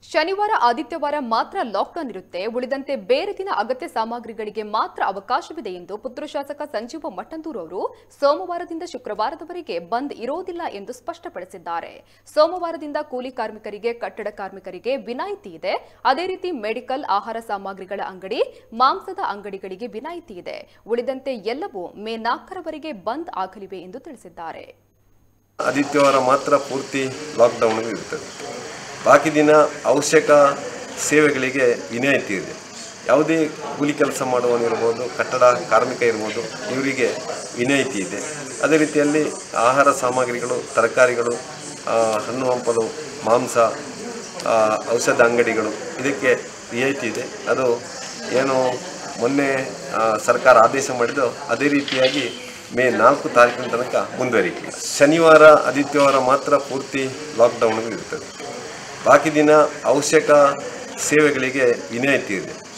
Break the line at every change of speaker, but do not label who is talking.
ಶನಿವಾರ ಆದಿತ್ಯವಾರ ಮಾತ್ರ ಲಾಕ್ಡೌನ್ ಇರುತ್ತೆ ಉಳಿದಂತೆ ಬೇರೆ ದಿನ ಅಗತ್ಯ ಸಾಮಗ್ರಿಗಳಿಗೆ ಮಾತ್ರ ಅವಕಾಶವಿದೆ ಎಂದು ಪುತ್ರ ಶಾಸಕ ಸಂಜೀವ ಮಠಂದೂರು ಅವರು ಸೋಮವಾರದಿಂದ ಶುಕ್ರವಾರದವರೆಗೆ ಬಂದ್ ಇರೋದಿಲ್ಲ ಎಂದು ಸ್ಪಷ್ಟಪಡಿಸಿದ್ದಾರೆ ಸೋಮವಾರದಿಂದ ಕೂಲಿ ಕಾರ್ಮಿಕರಿಗೆ ಕಟ್ಟಡ ಕಾರ್ಮಿಕರಿಗೆ ವಿನಾಯಿತಿ ಇದೆ ಅದೇ ರೀತಿ ಮೆಡಿಕಲ್ ಆಹಾರ ಸಾಮಗ್ರಿಗಳ ಅಂಗಡಿ ಮಾಂಸದ ಅಂಗಡಿಗಳಿಗೆ ವಿನಾಯಿತಿ ಇದೆ ಉಳಿದಂತೆ ಎಲ್ಲವೂ ಮೇ ನಾಲ್ಕರವರೆಗೆ ಬಂದ್ ಆಗಲಿವೆ ಎಂದು ತಿಳಿಸಿದ್ದಾರೆ
ಆದಿತ್ಯವಾರ ಮಾತ್ರ ಪೂರ್ತಿ ಲಾಕ್ಡೌನ್ ಇರ್ತದೆ ಬಾಕಿ ದಿನ ಅವಶ್ಯಕ ಸೇವೆಗಳಿಗೆ ವಿನಾಯಿತಿ ಇದೆ ಯಾವುದೇ ಕೂಲಿ ಕೆಲಸ ಮಾಡುವವನಿರ್ಬೋದು ಕಟ್ಟಡ ಕಾರ್ಮಿಕ ಇರ್ಬೋದು ಇವರಿಗೆ ವಿನಾಯಿತಿ ಇದೆ ಅದೇ ರೀತಿಯಲ್ಲಿ ಆಹಾರ ಸಾಮಗ್ರಿಗಳು ತರಕಾರಿಗಳು ಆ, ಹಣ್ಣು ಹಂಪಲು ಮಾಂಸ ಆ, ಔಷಧ ಅಂಗಡಿಗಳು ಇದಕ್ಕೆ ರಿಯಾಯಿತಿ ಇದೆ ಅದು ಏನು ಮೊನ್ನೆ ಆ, ಸರ್ಕಾರ ಆದೇಶ ಮಾಡಿದ್ದು ಅದೇ ರೀತಿಯಾಗಿ ಮೇ ನಾಲ್ಕು ತಾರೀಕಿನ ತನಕ ಮುಂದುವರಿಕೆ ಶನಿವಾರ ಆದಿತ್ಯವಾರ ಮಾತ್ರ ಪೂರ್ತಿ ಲಾಕ್ಡೌನ್ ಇರ್ತದೆ ಬಾಕಿ ದಿನ ಅವಶ್ಯಕ ಸೇವೆಗಳಿಗೆ ವಿನಾಯಿತಿ ಇದೆ